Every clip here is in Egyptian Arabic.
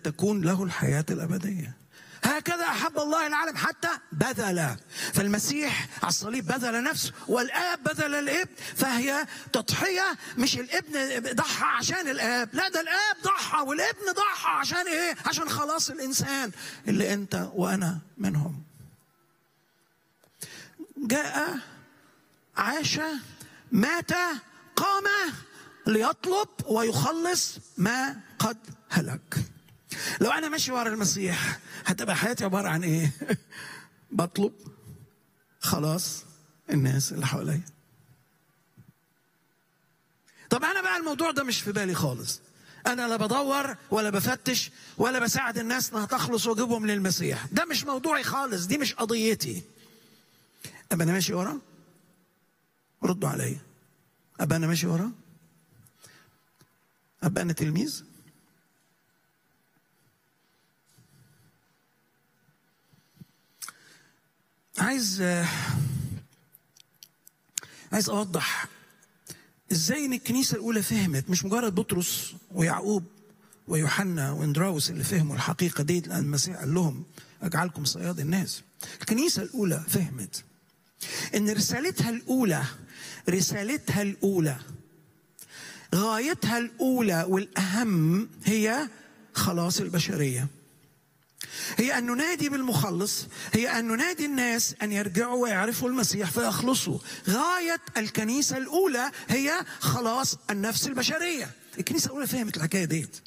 تكون له الحياة الأبدية هكذا أحب الله العالم حتى بذل فالمسيح على الصليب بذل نفسه والآب بذل الابن فهي تضحية مش الابن ضحى عشان الآب لا ده الآب ضحى والابن ضحى عشان إيه عشان خلاص الإنسان اللي أنت وأنا منهم جاء عاش مات قام ليطلب ويخلص ما قد هلك لو انا ماشي ورا المسيح هتبقى حياتي عباره عن ايه بطلب خلاص الناس اللي حواليا طب انا بقى الموضوع ده مش في بالي خالص انا لا بدور ولا بفتش ولا بساعد الناس انها تخلص واجيبهم للمسيح ده مش موضوعي خالص دي مش قضيتي ابقى انا ماشي ورا ردوا عليا ابقى انا ماشي ورا ابقى انا تلميذ عايز عايز اوضح ازاي ان الكنيسه الاولى فهمت مش مجرد بطرس ويعقوب ويوحنا واندراوس اللي فهموا الحقيقه دي لان المسيح قال لهم اجعلكم صياد الناس الكنيسه الاولى فهمت ان رسالتها الاولى رسالتها الاولى غايتها الاولى والاهم هي خلاص البشريه هي أن ننادي بالمخلص هي أن ننادي الناس أن يرجعوا ويعرفوا المسيح فيخلصوا غاية الكنيسة الأولى هي خلاص النفس البشرية الكنيسة الأولى فهمت الحكاية ديت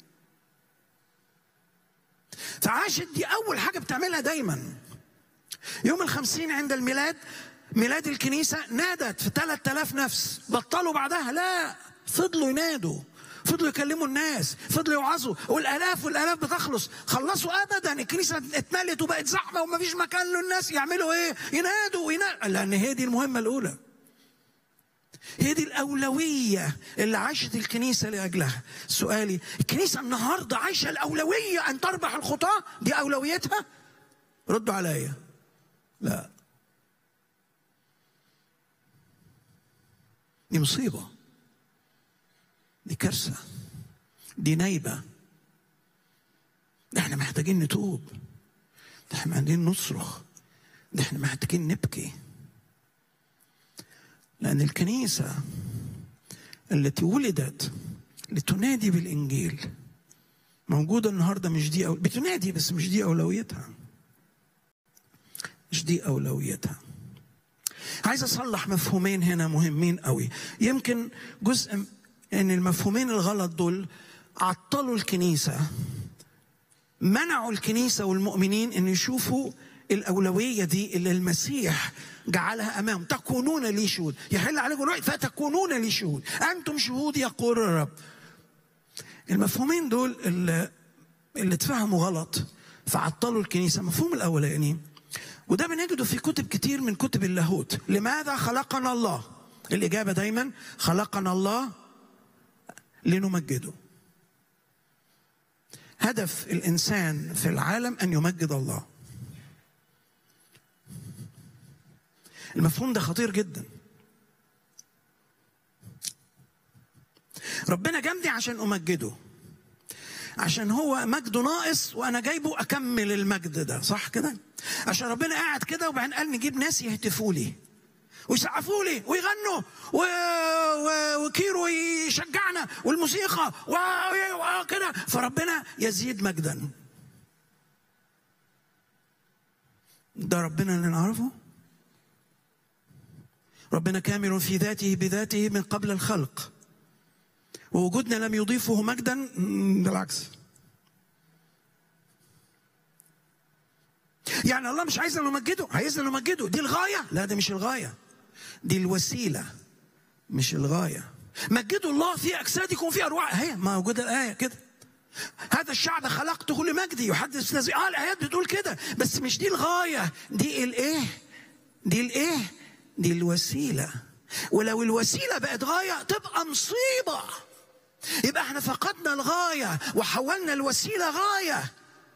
فعاشت دي أول حاجة بتعملها دايما يوم الخمسين عند الميلاد ميلاد الكنيسة نادت في 3000 نفس بطلوا بعدها لا فضلوا ينادوا فضلوا يكلموا الناس فضلوا يوعظوا والالاف والالاف بتخلص خلصوا ابدا الكنيسه اتملت وبقت زحمه ومفيش مكان للناس يعملوا ايه ينادوا وينادوا لان هي دي المهمه الاولى هي دي الأولوية اللي عاشت الكنيسة لأجلها سؤالي الكنيسة النهاردة عايشة الأولوية أن تربح الخطاة دي أولويتها ردوا عليا لا دي مصيبه دي كارثة دي نايبة ده احنا محتاجين نتوب ده احنا محتاجين نصرخ ده احنا محتاجين نبكي لأن الكنيسة التي ولدت لتنادي بالإنجيل موجودة النهاردة مش دي أو... بتنادي بس مش دي أولويتها مش دي أولويتها عايز أصلح مفهومين هنا مهمين قوي يمكن جزء ان المفهومين الغلط دول عطلوا الكنيسه منعوا الكنيسه والمؤمنين ان يشوفوا الاولويه دي اللي المسيح جعلها امامهم تكونون لي شهود يحل عليكم الوقت فتكونون لي شهود انتم شهود يقول الرب المفهومين دول اللي, اللي اتفهموا غلط فعطلوا الكنيسه المفهوم الاولاني وده بنجده في كتب كتير من كتب اللاهوت لماذا خلقنا الله الاجابه دايما خلقنا الله لنمجده هدف الانسان في العالم ان يمجد الله المفهوم ده خطير جدا ربنا جنبي عشان امجده عشان هو مجده ناقص وانا جايبه اكمل المجد ده صح كده عشان ربنا قاعد كده وبعدين قال نجيب ناس يهتفوا لي ويسقفوا لي ويغنوا و... و... وكيرو يشجعنا والموسيقى وكده فربنا يزيد مجدا ده ربنا اللي نعرفه ربنا كامل في ذاته بذاته من قبل الخلق ووجودنا لم يضيفه مجدا بالعكس يعني الله مش عايزنا نمجده عايزنا نمجده دي الغايه لا ده مش الغايه دي الوسيلة مش الغاية مجدوا الله في أجسادكم في أرواح هي موجودة الآية كده هذا الشعب خلقته لمجدي يحدث نزي اه الايات بتقول كده بس مش دي الغايه دي الايه دي الايه دي الوسيله ولو الوسيله بقت غايه تبقى مصيبه يبقى احنا فقدنا الغايه وحولنا الوسيله غايه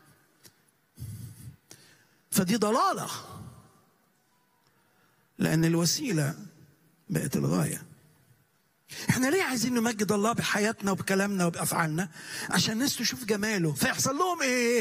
فدي ضلاله لأن الوسيلة بقت الغاية احنا ليه عايزين نمجد الله بحياتنا وبكلامنا وبافعالنا عشان الناس تشوف جماله فيحصل لهم ايه